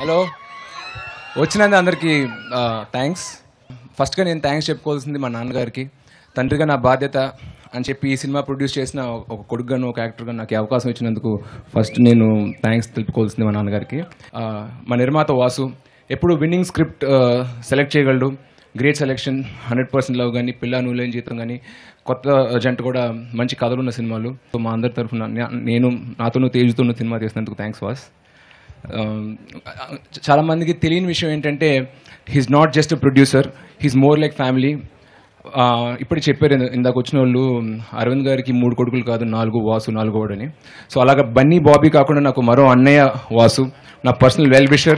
hello వచ్చినందుకు అందరికీ thanks ఫస్ట్గా నేను థ్యాంక్స్ చెప్పుకోవాల్సింది మా నాన్నగారికి తండ్రిగా నా బాధ్యత అని చెప్పి ఈ సినిమా ప్రొడ్యూస్ చేసిన ఒక కొడుకుగాను ఒక యాక్టర్గా నాకు ఈ అవకాశం ఇచ్చినందుకు ఫస్ట్ నేను థ్యాంక్స్ తెలుపుకోవాల్సింది మా నాన్నగారికి ఆ, మా నిర్మాత వాసు ఎప్పుడు విన్నింగ్ స్క్రిప్ట్ సెలెక్ట్ చేయగలడు great selection hundred percent love కానీ పిల్ల నువ్వులేని జీతం కానీ కొత్త జంట కూడా మంచి కథలు ఉన్న సినిమాలు సో మా అందరి తరఫున నేను నాతోనూ తేజుతోనూ సినిమా చేసినందుకు థ్యాంక్స్ వాస్ చాలా మందికి తెలియని విషయం ఏంటంటే he's not just producer he's more like family ఇప్పుడు చెప్పారు ఇంద- ఇందాక వచ్చిన వాళ్ళు అరవింద్ గారికి మూడు కొడుకులు కాదు నాలుగు వాసు నాలుగు అని సో అలాగా బన్నీ బాబీ కాకుండా నాకు మరో అన్నయ్య వాసు నా పర్సనల్ వెల్ విషర్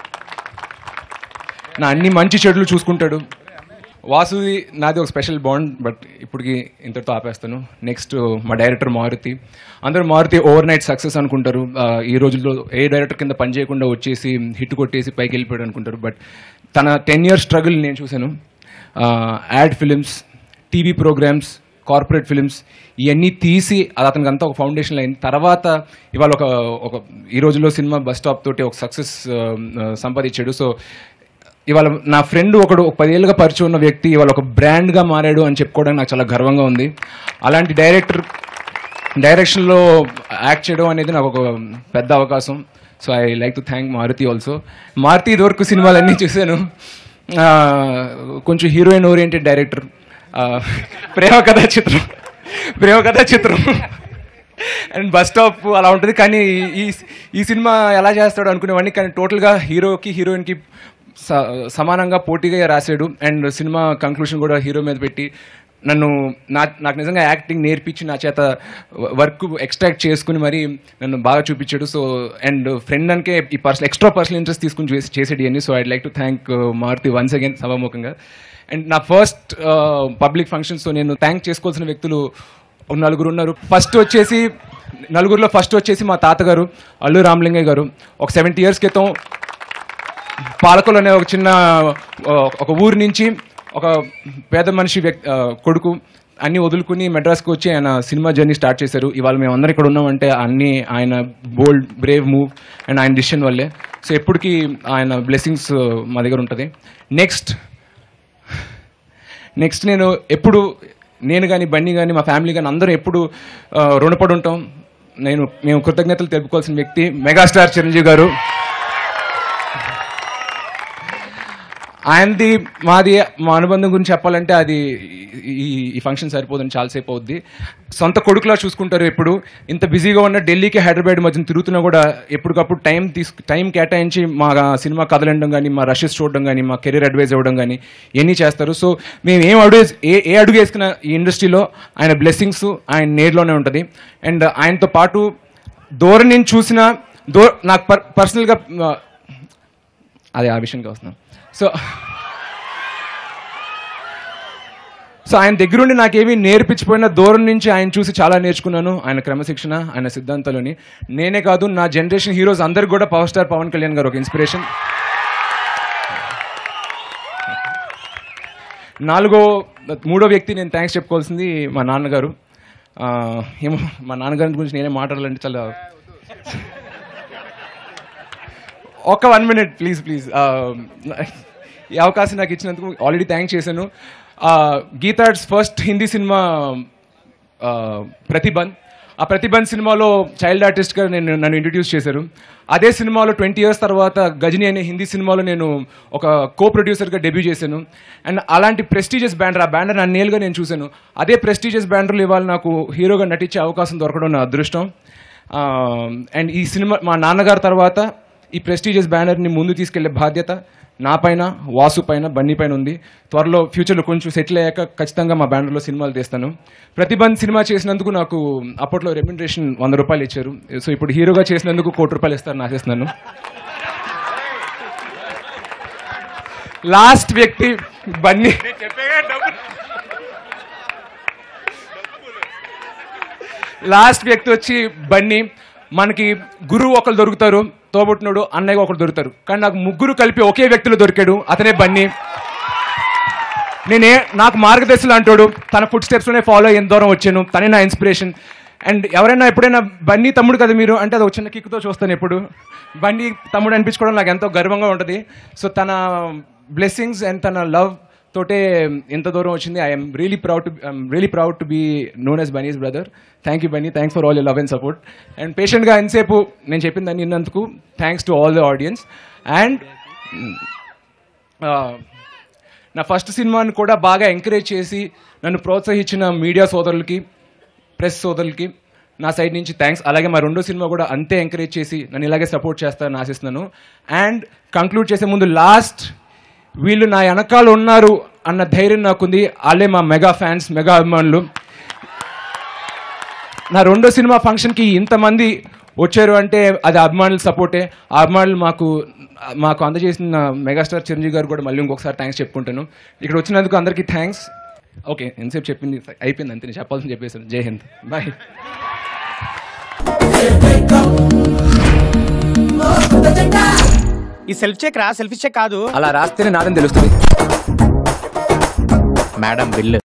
నా అన్ని మంచి చెడులు చూసుకుంటాడు వాసుది నాది ఒక స్పెషల్ బాండ్ బట్ ఇప్పటికి ఇంతటితో ఆపేస్తాను నెక్స్ట్ మా డైరెక్టర్ మారుతి అందరూ మారుతి ఓవర్ నైట్ సక్సెస్ అనుకుంటారు ఆ, ఈ రోజుల్లో ఏ డైరెక్టర్ కింద పని చేయకుండా వచ్చేసి హిట్ కొట్టేసి పైకి వెళ్ళిపోయాడు అనుకుంటారు బట్ తన టెన్ ఇయర్స్ స్ట్రగుల్ నేను చూశాను ad films TV programs corporate films ఇవన్నీ తీసి అది అతనికి అంతా ఒక ఫౌండేషన్ అయిన తర్వాత ఇవాళ ఒక ఒక ఈ రోజుల్లో సినిమా బస్ స్టాప్ తోటి ఒక సక్సెస్ సంపాదించాడు సో ఇవాళ నా ఫ్రెండ్ ఒకడు ఒక పదేళ్ళుగా పరిచయం ఉన్న వ్యక్తి ఇవాళ ఒక బ్రాండ్గా మారాడు అని చెప్పుకోవడానికి నాకు చాలా గర్వంగా ఉంది అలాంటి డైరెక్టర్ డైరెక్షన్లో యాక్ట్ చేయడం అనేది నాకు ఒక పెద్ద అవకాశం so I like to thank Maruthi also Maruthi ఇదివరకు సినిమాలన్నీ చూశాను ఆ, కొంచెం హీరోయిన్ ఓరియంటెడ్ డైరెక్టర్ ప్రేమ కథా చిత్రం ప్రేమ కథా చిత్రం అండ్ బస్ స్టాప్ అలా ఉంటుంది కానీ ఈ ఈ సినిమా ఎలా చేస్తాడు అనుకునేవాడిని కానీ టోటల్గా హీరోకి హీరోయిన్కి స- సమానంగా పోటీగా రాశాడు అండ్ సినిమా కంక్లూషన్ కూడా హీరో మీద పెట్టి నన్ను నా నాకు నిజంగా యాక్టింగ్ నేర్పించి నా చేత వర్క్ ఎక్స్ట్రాక్ట్ చేసుకుని మరి నన్ను బాగా చూపించాడు సో అండ్ ఫ్రెండ్ అనికే ఈ పర్సనల్ ఎక్స్ట్రా పర్సనల్ ఇంట్రెస్ట్ తీసుకుని చేసి చేసేది అని so I'd like to thank Maruthi once again సభాముఖంగా అండ్ నా ఫస్ట్ పబ్లిక్ ఫంక్షన్స్తో నేను థ్యాంక్ చేసుకోవాల్సిన వ్యక్తులు ఒక నలుగురు ఉన్నారు ఫస్ట్ వచ్చేసి నలుగురిలో ఫస్ట్ వచ్చేసి మా తాతగారు అల్లు రామలింగయ్య గారు ఒక సెవెంటీ ఇయర్స్ క్రితం పాలకులు అనే ఒక చిన్న ఆ, ఒక ఊరి నుంచి ఒక పేద మనిషి వ్యక్ ఆ, కొడుకు అన్ని వదులుకుని మెడ్రాస్కి వచ్చి ఆయన సినిమా జర్నీ స్టార్ట్ చేశారు ఇవాళ మేము అందరం ఇక్కడ ఉన్నామంటే అన్ని ఆయన బోల్డ్ బ్రేవ్ మూవ్ అండ్ ఆయన డిసిషన్ వల్లే సో ఎప్పటికీ ఆయన బ్లెస్సింగ్స్ మా దగ్గర ఉంటుంది నెక్స్ట్ నెక్స్ట్ నేను ఎప్పుడు నేను కానీ బండి కానీ మా ఫ్యామిలీ కానీ అందరం ఎప్పుడు ఆ, రుణపడి ఉంటాం నేను మేము కృతజ్ఞతలు తెలుపుకోవాల్సిన వ్యక్తి మెగాస్టార్ చిరంజీవి గారు ఆయనది మాది మా అనుబంధం గురించి చెప్పాలంటే అది ఈ ఈ ఫంక్షన్ సరిపోదని చాలాసేపు అవుద్ది సొంత కొడుకులా చూసుకుంటారు ఎప్పుడు ఇంత బిజీగా ఉన్న ఢిల్లీకి హైదరాబాద్ మధ్యన తిరుగుతున్నా కూడా ఎప్పటికప్పుడు టైం తీసుకు టైం కేటాయించి మా సినిమా కథలండం కానీ మా రషెస్ చూడడం కానీ మా కెరీర్ అడ్వైజ్ ఇవ్వడం కానీ ఇవన్నీ చేస్తారు సో మేము ఏం అడుగు ఏ ఏ అడుగు వేసుకున్న ఈ ఇండస్ట్రీలో ఆయన బ్లెస్సింగ్స్ ఆయన నేర్లోనే ఉంటుంది అండ్ ఆయనతో పాటు దూరం నుంచి చూసిన దో నాకు పర్ పర్సనల్గా అదే ఆ విషయంగా వస్తున్నాం సో సో ఆయన దగ్గరుండి నాకేమీ నేర్పించిపోయిన దూరం నుంచి ఆయన చూసి చాలా నేర్చుకున్నాను ఆయన క్రమశిక్షణ ఆయన సిద్ధాంతాలని నేనే కాదు నా జనరేషన్ హీరోస్ అందరికి కూడా పవర్ స్టార్ పవన్ కళ్యాణ్ గారు ఒక ఇన్స్పిరేషన్ నాలుగో మూడో వ్యక్తి నేను థ్యాంక్స్ చెప్పుకోవాల్సింది మా నాన్నగారు ఆ, ఏమో మా నాన్నగారి గురించి నేనే మాట్లాడాలంటే చాలా ఒక్క వన్ మినిట్ ప్లీజ్ ప్లీజ్ ఈ అవకాశం నాకు ఇచ్చినందుకు ఆల్రెడీ థ్యాంక్ చేశాను గీతాడ్స్ ఫస్ట్ హిందీ సినిమా ఆ, ప్రతిబంధ్ ఆ ప్రతిబంధ్ సినిమాలో చైల్డ్ ఆర్టిస్ట్గా నేను నన్ను ఇంట్రడ్యూస్ చేశారు అదే సినిమాలో ట్వంటీ ఇయర్స్ తర్వాత గజని అనే హిందీ సినిమాలో నేను ఒక కో ప్రొడ్యూసర్గా డెబ్యూ చేశాను అండ్ అలాంటి ప్రెస్టీజియస్ బ్యానర్ ఆ బ్యానర్ అన్నేళ్ళుగా నేను చూశాను అదే ప్రెస్టీజియస్ బ్యానర్లు ఇవాళ నాకు హీరోగా నటించే అవకాశం దొరకడం నా అదృష్టం అండ్ ఈ సినిమా మా నాన్నగారి తర్వాత ఈ ప్రెస్టీజియస్ బ్యానర్ని ముందు తీసుకెళ్లే బాధ్యత నా పైన వాసు పైన బన్నీ పైన ఉంది త్వరలో ఫ్యూచర్లో కొంచెం సెటిల్ అయ్యాక ఖచ్చితంగా మా బ్యానర్లో సినిమాలు తీస్తాను ప్రతిబంధ్ సినిమా చేసినందుకు నాకు అప్పట్లో రెమ్యునరేషన్ వంద రూపాయలు ఇచ్చారు సో ఇప్పుడు హీరోగా చేసినందుకు కోటి రూపాయలు ఇస్తారని ఆశిస్తున్నాను లాస్ట్ వ్యక్తి బన్నీ లాస్ట్ వ్యక్తి వచ్చి బన్నీ మనకి గురువు ఒకరు దొరుకుతారు తోబుట్టినోడు అన్నయ్య ఒకరు దొరుకుతారు కానీ నాకు ముగ్గురు కలిపి ఒకే వ్యక్తులు దొరికాడు అతనే బన్నీ నేనే నాకు మార్గదర్శులు అంటాడు తన ఫుడ్ స్టెప్స్లోనే ఫాలో అయిన దూరం వచ్చాను తనే నా ఇన్స్పిరేషన్ అండ్ ఎవరైనా ఎప్పుడైనా బన్నీ తమ్ముడు కదా మీరు అంటే అది ఒక చిన్న కిక్తో చూస్తాను ఎప్పుడు బన్నీ తమ్ముడు అనిపించుకోవడం నాకు ఎంతో గర్వంగా ఉంటుంది సో తన బ్లెస్సింగ్స్ అండ్ తన లవ్ తోటే ఇంత దూరం వచ్చింది I'm really proud to I'm really proud to be known as Bunny's brother thank you Bunny thanks for all you love and support and పేషెంట్గా ఎంతసేపు నేను చెప్పిందని విన్నందుకు thanks to all the audience and నా ఫస్ట్ సినిమాని కూడా బాగా ఎంకరేజ్ చేసి నన్ను ప్రోత్సహించిన మీడియా సోదరులకి ప్రెస్ సోదరులకి నా సైడ్ నుంచి థ్యాంక్స్ అలాగే మా రెండో సినిమా కూడా అంతే ఎంకరేజ్ చేసి నన్ను ఇలాగే సపోర్ట్ చేస్తారని ఆశిస్తున్నాను అండ్ కంక్లూడ్ చేసే ముందు లాస్ట్ వీళ్ళు నా వెనకాల ఉన్నారు అన్న ధైర్యం నాకుంది వాళ్ళే మా మెగా ఫ్యాన్స్ మెగా అభిమానులు నా రెండో సినిమా ఫంక్షన్కి ఇంతమంది వచ్చారు అంటే అది అభిమానుల సపోర్టే ఆ అభిమానులు మాకు మాకు అందజేసిన మెగాస్టార్ చిరంజీవి గారు కూడా మళ్ళీ ఇంకొకసారి థ్యాంక్స్ చెప్పుకుంటాను ఇక్కడ వచ్చినందుకు అందరికీ థ్యాంక్స్ ఓకే ఎంతసేపు చెప్పింది అయిపోయింది అంతే నేను చెప్పాల్సింది చెప్పేసాను జై హింద్ బాయ్ ఈ సెల్ఫ్ చెక్ రా సెల్ఫీ చెక్ కాదు అలా రాస్తేనే నాదని తెలుస్తుంది మేడం బిల్లు